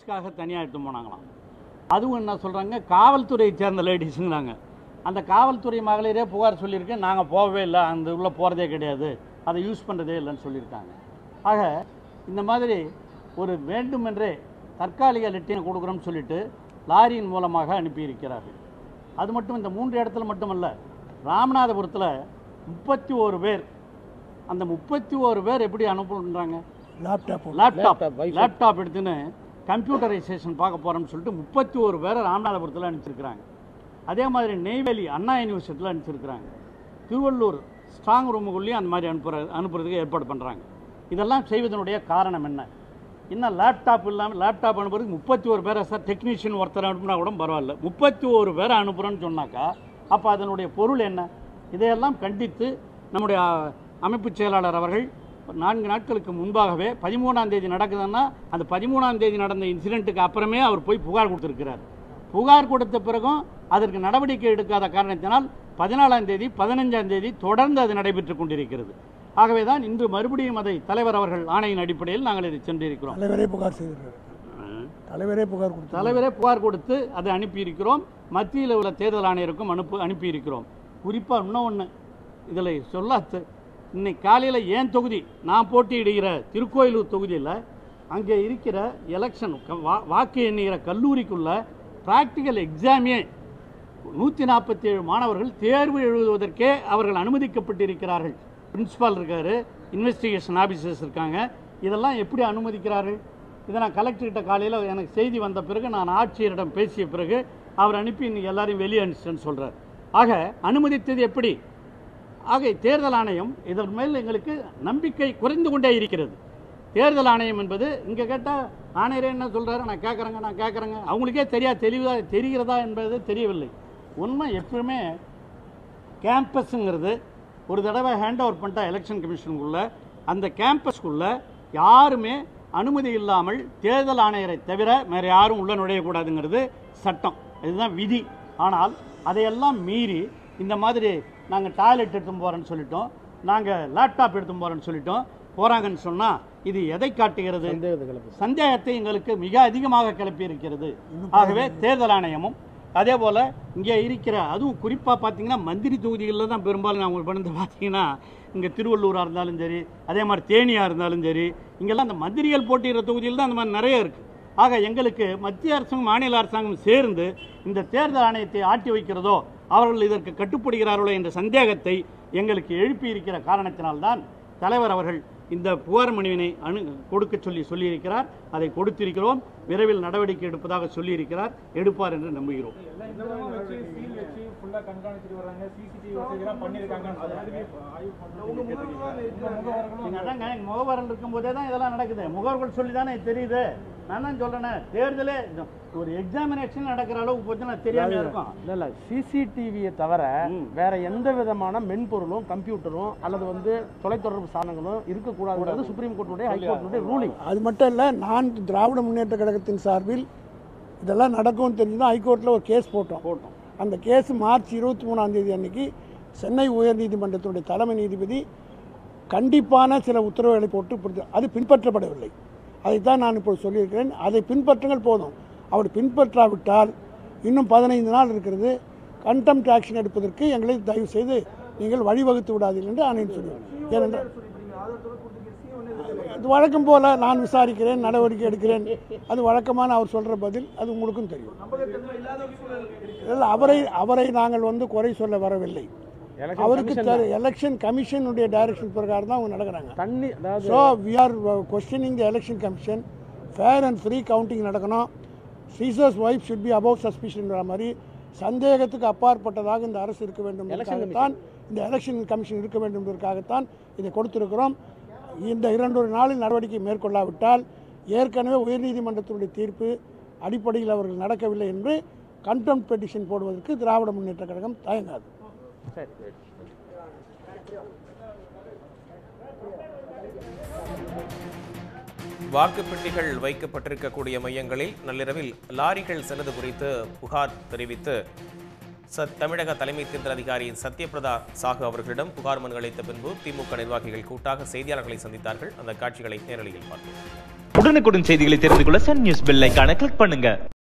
லேடிஸ்க்காக தனியாக எடுத்து போனாங்களாம் அதுவும் என்ன சொல்கிறாங்க காவல்துறையை சேர்ந்த லேடிஸுங்கிறாங்க அந்த காவல்துறை மகளிரே புகார் சொல்லியிருக்கேன் நாங்கள் போகவே இல்லை அந்த உள்ள போகிறதே கிடையாது அதை யூஸ் பண்ணுறதே இல்லைன்னு சொல்லியிருக்காங்க ஆக இந்த மாதிரி ஒரு வேண்டுமென்றே தற்காலிக லெட்டினை கொடுக்குறோம்னு சொல்லிட்டு லாரியின் மூலமாக அனுப்பியிருக்கிறார்கள் அது மட்டும் இந்த மூன்று இடத்துல மட்டுமல்ல ராமநாதபுரத்தில் முப்பத்தி ஓரு பேர் அந்த முப்பத்தி ஓரு பேர் எப்படி அனுப்புன்றாங்க laptop laptop Laptop, Wi-Fi. Laptop எடுத்துன்னு கம்ப்யூட்டரைசேஷன் பார்க்க போகிறோம்னு சொல்லிட்டு முப்பத்தி ஒரு பேரை ராமநாதபுரத்தில் அனுப்பிச்சிருக்கிறாங்க அதே மாதிரி நெய்வேலி அண்ணா யூனிவர்சிட்டியில் அனுப்பிச்சிருக்கிறாங்க திருவள்ளூர் ஸ்ட்ராங் ரூமுக்குள்ளேயும் அந்த மாதிரி அனுப்புற அனுப்புறதுக்கு ஏற்பாடு பண்ணுறாங்க இதெல்லாம் செய்வதனுடைய காரணம் என்ன இன்னும் லேப்டாப் இல்லாமல் லேப்டாப் அனுப்புறதுக்கு முப்பத்தி ஒரு பேரை சார் டெக்னீஷியன் ஒருத்தர் அனுப்புனா கூட பரவாயில்ல முப்பத்தி ஒரு பேரை அனுப்புகிறோன்னு சொன்னாக்கா அப்போ அதனுடைய பொருள் என்ன இதையெல்லாம் கண்டித்து நம்முடைய அஹ், அமைப்புச் செயலாளர் அவர்கள் நான்கு நாட்களுக்கு முன்பாகவே பதிமூணாம் தேதி நடக்குதுன்னா அந்த பதிமூணாம் தேதி நடந்த இன்சிடென்ட்டுக்கு அப்புறமே அவர் போய் புகார் கொடுத்துருக்கிறார் புகார் கொடுத்த பிறகும் அதற்கு நடவடிக்கை எடுக்காத காரணத்தினால் பதினாலாம் தேதி பதினஞ்சாம் தேதி தொடர்ந்து அது நடைபெற்று கொண்டிருக்கிறது ஆகவே தான் இன்று மறுபடியும் அதை தலைவர் அவர்கள் ஆணையின் அடிப்படையில் நாங்கள் இதை சென்றிருக்கிறோம் தலைவரே புகார் செய்திருக்காரு தலைவரே புகார் கொடுத்தார் தலைவரே புகார் கொடுத்து அதை அனுப்பியிருக்கிறோம் மத்தியில் உள்ள தேர்தல் ஆணையருக்கும் அனுப்பு அனுப்பியிருக்கிறோம் குறிப்பாக இன்னொன்று இதில் சொல்லாத்து இன்னைக்கு காலையில் ஏன் தொகுதி நான் போட்டியிடுகிற திருக்கோயிலூர் தொகுதியில் அங்கே இருக்கிற எலெக்ஷன் வாக்கு எண்ணுகிற கல்லூரிக்குள்ள ப்ராக்டிக்கல் எக்ஸாமே நூற்றி நாற்பத்தி ஏழு மாணவர்கள் தேர்வு எழுதுவதற்கே அவர்கள் அனுமதிக்கப்பட்டிருக்கிறார்கள் பிரின்சிபால் இருக்காரு இன்வெஸ்டிகேஷன் ஆஃபீஸர்ஸ் இருக்காங்க இதெல்லாம் எப்படி அனுமதிக்கிறார்கள் இதை நான் கலெக்டர்கிட்ட காலையில் எனக்கு செய்தி வந்த பிறகு நான் ஆட்சியரிடம் பேசிய பிறகு அவர் அனுப்பி இன்னைக்கு எல்லாரையும் வெளியே அனுப்பிச்சிட்டேன்னு சொல்கிறார் ஆக அனுமதித்தது எப்படி ஆக தேர்தல் ஆணையம் இதன் மேல் எங்களுக்கு நம்பிக்கை குறைந்து கொண்டே இருக்கிறது தேர்தல் ஆணையம் என்பது இங்கே கேட்டால் ஆணையரே என்ன சொல்கிறாரு நான் கேட்குறேங்க நான் கேட்குறேங்க அவங்களுக்கே தெரியா தெளிவா தெரிகிறதா என்பது தெரியவில்லை உண்மை எப்பவுமே கேம்பஸுங்கிறது ஒரு தடவை ஹேண்ட் ஓவர் பண்ணிட்டா எலெக்ஷன் கமிஷனுக்குள்ள அந்த கேம்பஸ்க்குள்ள யாருமே அனுமதி இல்லாமல் தேர்தல் ஆணையரை தவிர வேறு யாரும் உள்ள நுழையக்கூடாதுங்கிறது சட்டம் இதுதான் விதி ஆனால் அதையெல்லாம் மீறி இந்த மாதிரி நாங்கள் டாய்லெட் எடுத்து போகிறோன்னு சொல்லிட்டோம் நாங்கள் லேப்டாப் எடுத்து போகிறோன்னு சொல்லிட்டோம் போகிறாங்கன்னு சொன்னால் இது எதை காட்டுகிறது சந்தேகத்தை கிளப்பு சந்தேகத்தை எங்களுக்கு மிக அதிகமாக கிளப்பி இருக்கிறது ஆகவே தேர்தல் ஆணையமும் அதே போல் இங்கே இருக்கிற அதுவும் குறிப்பாக பார்த்தீங்கன்னா மந்திரி தொகுதிகளில் தான் பெரும்பாலும் நான் உங்களுக்கு வந்து பார்த்தீங்கன்னா இங்கே திருவள்ளூராக இருந்தாலும் சரி அதே மாதிரி தேனியாக இருந்தாலும் சரி இங்கெல்லாம் அந்த மந்திரிகள் போட்டியிடுற தொகுதியில் தான் அந்த மாதிரி நிறைய இருக்குது ஆக எங்களுக்கு மத்திய அரசும் மாநில அரசாங்கம் சேர்ந்து இந்த தேர்தல் ஆணையத்தை ஆட்டி வைக்கிறதோ அவர்கள் இதற்கு கட்டுப்படுகிறார்களோ என்ற சந்தேகத்தை எங்களுக்கு எழுப்பி இருக்கிற காரணத்தினால்தான் தலைவர் அவர்கள் இந்த புகார் மனுவினை அணு கொடுக்க சொல்லி சொல்லியிருக்கிறார் அதை கொடுத்திருக்கிறோம் விரைவில் நடவடிக்கை எடுப்பதாக சொல்லியிருக்கிறார் எடுப்பார் என்று நம்புகிறோம் எல்லா இந்தியாவும் வச்சு சீல் வச்சு ஃபுல்லா கண்காணிச்சுட்டு வர்றாங்க சிசிடிவி வசதிலாம் பண்ணியிருக்காங்கன்னு சொல்றாங்க ஆய்வு பண்ணணும் உங்க முகவர்களும் நீங்க அதாங்க எங்க முகவரல் இருக்கும்போதே தான் இதெல்லாம் நடக்குது முகவர்கள் சொல்லி தானே தெரியுது நான் தான் சொல்றேனே தேர்தலே ஒரு எக்ஸாமினேஷன் நடக்கிற அளவுக்கு போச்சுன்னா தெரியாம இருக்கும் இல்ல இல்ல சிசிடிவியை தவிர ம். வேற எந்த விதமான மென்பொருளும் கம்ப்யூட்டரும் அல்லது வந்து தொலைத்தொடர்பு சாதனங்களும் இருக்கக்கூடாதுங்கிறது சுப்ரீம் கோர்ட்டுடைய ஹைகோர்ட்டுடைய ரூலிங் அது மட்டும் இல்லை நான் திராவிட முன்னேற்ற கழகத்தின் சார்பில் இதெல்லாம் நடக்கும்னு தெரிஞ்சு தான் ஹைகோர்ட்டில் ஒரு கேஸ் போட்டோம் போட்டோம் அந்த கேஸ் மார்ச் இருபத்தி மூணாம் தேதி அன்னைக்கு சென்னை உயர்நீதிமன்றத்தினுடைய தலைமை நீதிபதி கண்டிப்பான சில உத்தரவுகளை போட்டு பிடித்த- அது பின்பற்றப்படவில்லை அதைத்தான் நான் இப்போ சொல்லியிருக்கிறேன் அதை பின்பற்றுங்கள் போதும் அவர் பின்பற்றாவிட்டால் இன்னும் பதினைந்து நாள் இருக்கிறது கண்டெம்ட் ஆக்ஷன் எடுப்பதற்கு எங்களை தயவு செய்து நீங்கள் வழிவகுத்து விடாதீர்கள் என்று ஆணையம் சொல்லுவேன் ஏனென்றால் அது வழக்கம் போல நான் விசாரிக்கிறேன் நடவடிக்கை எடுக்கிறேன் அது வழக்கமான அவர் சொல்ற பதில் அது உங்களுக்கும் தெரியும் இல்லை அவரை அவரை நாங்கள் வந்து குறை சொல்ல வரவில்லை அவருக்கு எலெக்ஷன் கமிஷனுடைய டைரக்ஷன் பிரகாரம் தான் அவங்க நடக்கிறாங்க தண்ணி அதாவது so we are questioning the election commission fair and free counting நடக்கணும் Caesar's wife should be above சஸ்பிஷன்ற மாதிரி சந்தேகத்துக்கு அப்பாற்பட்டதாக இந்த அரசு இருக்க வேண்டும் என்பதற்காகத்தான் இந்த எலெக்ஷன் கமிஷன் இருக்க வேண்டும் என்பதற்காகத்தான் இதை கொடுத்திருக்கிறோம் இந்த இரண்டு நாளில் நடவடிக்கை மேற்கொள்ளாவிட்டால் ஏற்கனவே உயர்நீதிமன்றத்தினுடைய தீர்ப்பு அடிப்படையில் அவர்கள் நடக்கவில்லை என்று கண்டெம்ட் பெட்டிஷன் போடுவதற்கு திராவிட முன்னேற்ற கழகம் தயங்காது சரி வாக்குப்பெட்டிகள் வைக்கப்பட்டிருக்கக்கூடிய மையங்களில் நள்ளிரவில் லாரிகள் சென்றது குறித்து புகார் தெரிவித்து ச தமிழக தலைமை தேர்தல் அதிகாரி சத்யபிரதா சாகு அவர்களிடம் புகார் மனு அளித்த பின்பு திமுக நிர்வாகிகள் கூட்டாக செய்தியாளர்களை சந்தித்தார்கள் அந்த காட்சிகளை நேரலையில் பார்த்தோம் உடனுக்குடன் செய்திகளை தெரிந்து கொள்ள சன் நியூஸ் பெல் ஐகானை கிளிக் பண்ணுங்க